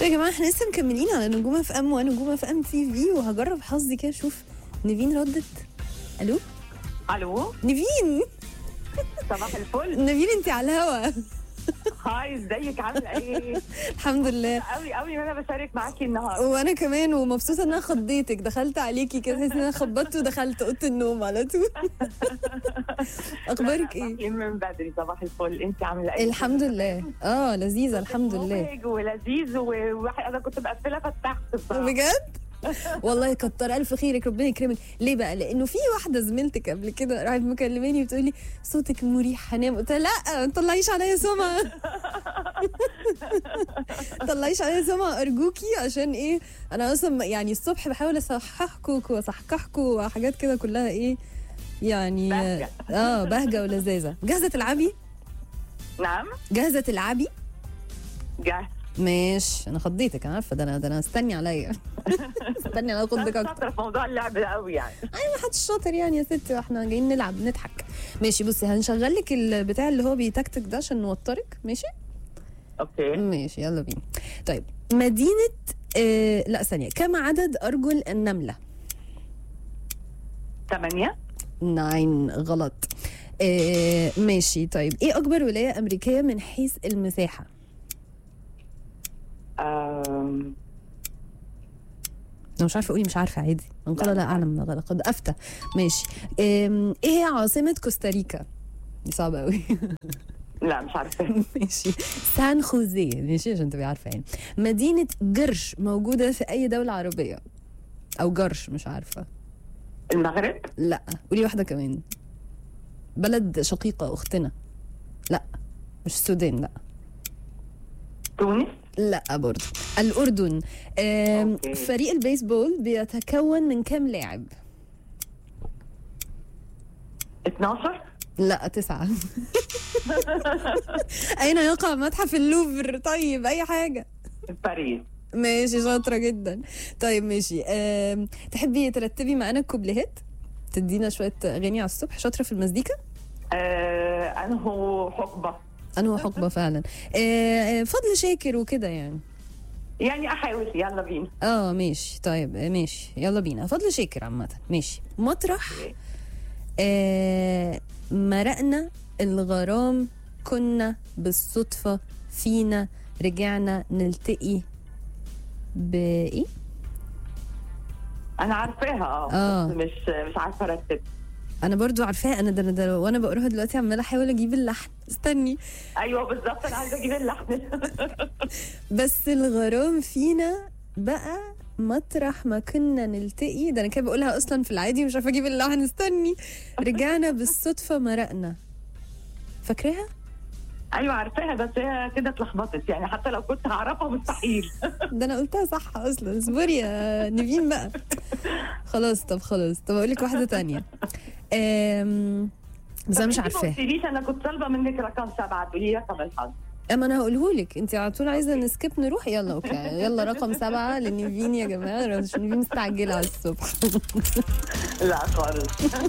طيب يا جماعه احنا لسه مكملين على نجوم اف ام ونجوم اف ام تي في وهجرب حظي كده اشوف نيفين ردت الو الو نيفين صباح الفل نيفين انت على الهوا هاي ازيك عامله ايه الحمد لله قوي قوي وانا بشارك معاكي النهارده وانا كمان ومبسوطه ان انا خضيتك دخلت عليكي كده تحسي ان انا خبطت ودخلت اوضه النوم على طول اخبارك ايه صاحيين من بدري صباح الفل انت عامله ايه الحمد لله اه لذيذه الحمد لله مبهج ولذيذ وواحد انا كنت مقفله فتحت بصراحه بجد والله كتر الف خيرك ربنا يكرمك ليه بقى لانه في واحده زميلتك قبل كده راحت مكلماني بتقولي صوتك مريح هنام قلت لها لا ما تطلعيش عليا سمعه ما تطلعيش عليا سمعه ارجوكي عشان ايه انا اصلا يعني الصبح بحاول اصححكوا واصحكحكوا وحاجات كده كلها ايه يعني بهجة. اه بهجه ولذاذه جاهزه تلعبي نعم جاهزه تلعبي جاهز ماشي انا خضيتك انا عارفه ده انا ده انا استني عليا استني على خدك اكتر شاطره في موضوع اللعب ده قوي يعني ايوه ما حدش شاطر يعني يا ستي واحنا جايين نلعب نضحك ماشي بصي هنشغل لك البتاع اللي هو بيتكتك ده عشان نوترك ماشي اوكي ماشي يلا بينا طيب مدينة آه لا ثانية كم عدد أرجل النملة؟ ثمانية ناين غلط آه ماشي طيب ايه أكبر ولاية أمريكية من حيث المساحة؟ آم، أنا مش عارفة أقولي مش عارفة عادي من قال لا، لا مش أعلم لقد أفتى ماشي آم، ايه هي عاصمة كوستاريكا؟ دي صعبة قوي لا مش عارفه ماشي سان خوزيه ماشي عشان تبقي عارفه يعني مدينه جرش موجوده في اي دوله عربيه او جرش مش عارفه المغرب لا قولي واحده كمان بلد شقيقه اختنا لا مش السودان لا تونس لا برضه الاردن آم، أوكي. فريق البيسبول بيتكون من كام لاعب 12 لا تسعة أين يقع متحف اللوفر طيب أي حاجة باريس ماشي شاطرة جدا طيب ماشي أم... تحبي ترتبي معانا الكوبليهات تدينا شوية أغاني على الصبح شاطرة في المزيكا آه انه حقبه أنا حقبة فعلا أه فضل شاكر وكده يعني يعني احاول يلا بينا اه ماشي طيب آه، ماشي يلا بينا فضل شاكر عامة ماشي مطرح آه مرقنا الغرام كنا بالصدفة فينا رجعنا نلتقي بإيه؟ انا عارفاها اه آه. بس مش مش عارفه ارتب انا برضو عارفاه انا ده, ده وانا بقراها دلوقتي عماله احاول اجيب اللحن استني ايوه بالظبط انا عايزه اجيب اللحن بس الغرام فينا بقى مطرح ما كنا نلتقي ده انا كده بقولها اصلا في العادي مش عارفه اجيب اللحن استني رجعنا بالصدفه مرقنا فاكراها ايوه عارفاها بس هي كده اتلخبطت يعني حتى لو كنت هعرفها مستحيل ده انا قلتها صح اصلا اصبري يا نيفين بقى خلاص طب خلاص طب اقول لك واحده تانية أم... بس انا مش طب انتي ما عارفاها قلتليش انا كنت طالبه منك رقم سبعه تقولي لي رقم الحظ اما انا هقوله لك انت على طول عايزه نسكيب نروح يلا اوكي يلا رقم سبعة لنيفين يا جماعه عشان نيفين مستعجله على الصبح لا خالص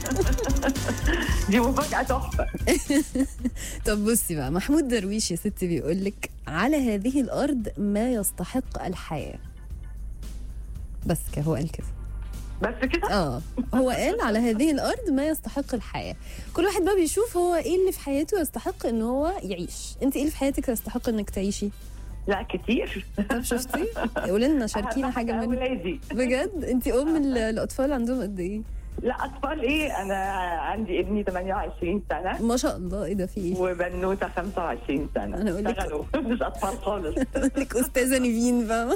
دي مفاجاه تحفه طب بصي بقى محمود درويش يا ستي بيقول لك على هذه الارض ما يستحق الحياه بس كده هو قال كده بس كده اه هو قال على هذه الارض ما يستحق الحياه كل واحد بقى بيشوف هو ايه اللي في حياته يستحق ان هو يعيش انت ايه اللي في حياتك يستحق انك تعيشي لا كتير طب شفتي قولي لنا شاركينا أهم حاجه منها اولادي بجد انت ام ال- الاطفال عندهم قد ايه لا اطفال ايه انا عندي ابني 28 سنه ما شاء الله ايه ده في ايه وبنوته 25 سنه أنا أقول لك- اشتغلوا مش اطفال خالص لك استاذه نيفين فاهمه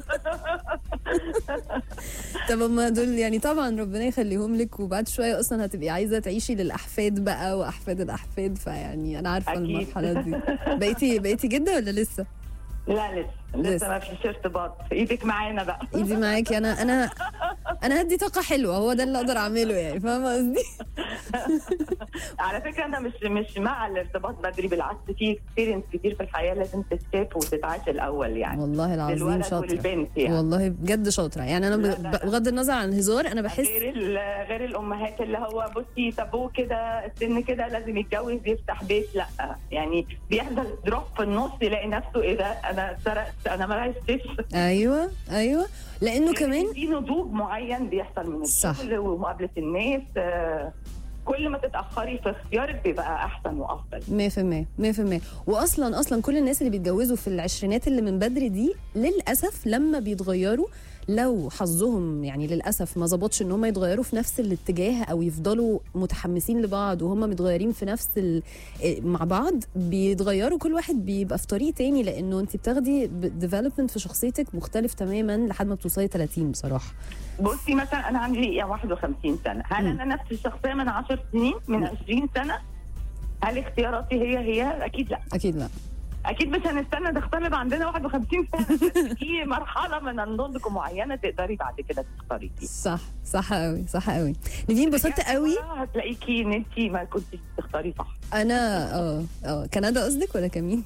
طب هما دول يعني طبعا ربنا يخليهم لك وبعد شويه اصلا هتبقي عايزه تعيشي للاحفاد بقى واحفاد الاحفاد فيعني انا عارفه أكيد. المرحله دي بقيتي بقيتي جده ولا لسه لا لسه لسه. لسه ما فيش ارتباط ايدك معانا بقى ايدي معاكي انا انا انا هدي طاقه حلوه هو ده اللي اقدر اعمله يعني فاهمه قصدي على فكره انا مش مش مع الارتباط بدري بالعكس في اكسبيرينس كتير في الحياه لازم تتشاف وتتعاش الاول يعني والله العظيم للولد شاطره والبنت يعني والله بجد شاطره يعني انا لا، ب- لا، لا. بغض النظر عن الهزار انا بحس غير ال- غير الامهات اللي هو بصي طب هو كده السن كده لازم يتجوز يفتح بيت لا يعني بيحصل دروب في النص يلاقي نفسه ايه ده انا سرقت انا ما عشتش ايوه ايوه لانه كمان في نضوج معين بيحصل من صح. الشغل ومقابله الناس آه، كل ما تتاخري في اختيارك بيبقى احسن وافضل 100% 100% واصلا اصلا كل الناس اللي بيتجوزوا في العشرينات اللي من بدري دي للاسف لما بيتغيروا لو حظهم يعني للاسف ما ظبطش ان هم يتغيروا في نفس الاتجاه او يفضلوا متحمسين لبعض وهم متغيرين في نفس ال... مع بعض بيتغيروا كل واحد بيبقى في طريق تاني لانه انت بتاخدي ديفلوبمنت في شخصيتك مختلف تماما لحد ما بتوصلي 30 بصراحه بصي مثلا انا عندي يعني 51 سنه هل مم. انا نفس الشخصيه من 10 سنين من 20 سنه هل اختياراتي هي هي اكيد لا اكيد لا اكيد مش هنستنى نختار يبقى عندنا 51 سنه بس في مرحله من النضج معينه تقدري بعد كده تختاري فيها صح صح قوي صح قوي نيفين انبسطت قوي هتلاقيكي ان انت ما كنتيش بتختاري صح انا اه اه كندا قصدك ولا كمين؟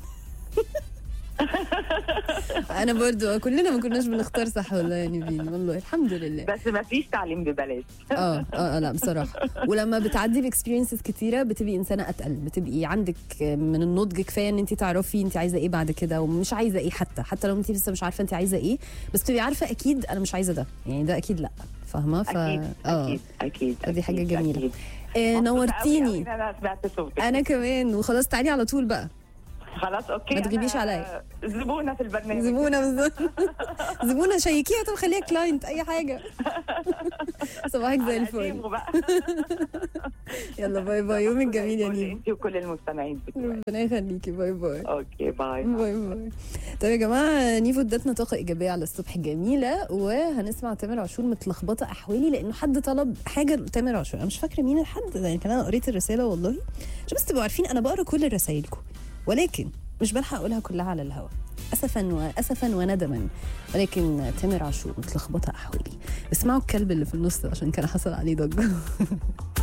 انا برضو كلنا ما كناش بنختار صح والله يا نيفين والله الحمد لله بس ما فيش تعليم ببلاش اه اه آه، لا بصراحه ولما بتعدي باكسبيرينسز كتيره بتبقي انسانه اتقل بتبقي عندك من النضج كفايه ان انت تعرفي انت عايزه ايه بعد كده ومش عايزه ايه حتى حتى لو انت لسه مش عارفه انت عايزه ايه بس بتبقي عارفه اكيد انا مش عايزه ده يعني ده اكيد لا فاهمه ف اكيد اه اكيد اكيد فدي حاجة أكيد، جميلة. أكيد. آه، مبسوطة أوي نورتيني أوي إن انا سمعت صوتك انا كمان وخلاص تعالي على طول بقى خلاص اوكي ما تغيبيش أنا عليا. زبونه في البرنامج زبونه بالظبط زبونه شيكيها طب خليها كلاينت اي حاجه صباحك زي على الفل قديمه بقى يلا باي باي يومك جميل يا نيم انت وكل المستمعين بتوعك. ربنا يخليكي باي باي اوكي باي باي باي طيب يا جماعه نيفو ادتنا طاقه ايجابيه على الصبح جميله وهنسمع تامر عاشور متلخبطه احوالي لانه حد طلب حاجه لتامر عاشور انا مش فاكره مين الحد يعني كان انا قريت الرساله والله عشان بس تبقوا عارفين انا بقرا كل رسايلكم ولكن مش بلحق اقولها كلها على الهواء اسفا واسفا وندما ولكن تامر عاشور متلخبطه احوالي اسمعوا الكلب اللي في النص ده عشان كان حصل عليه ضجه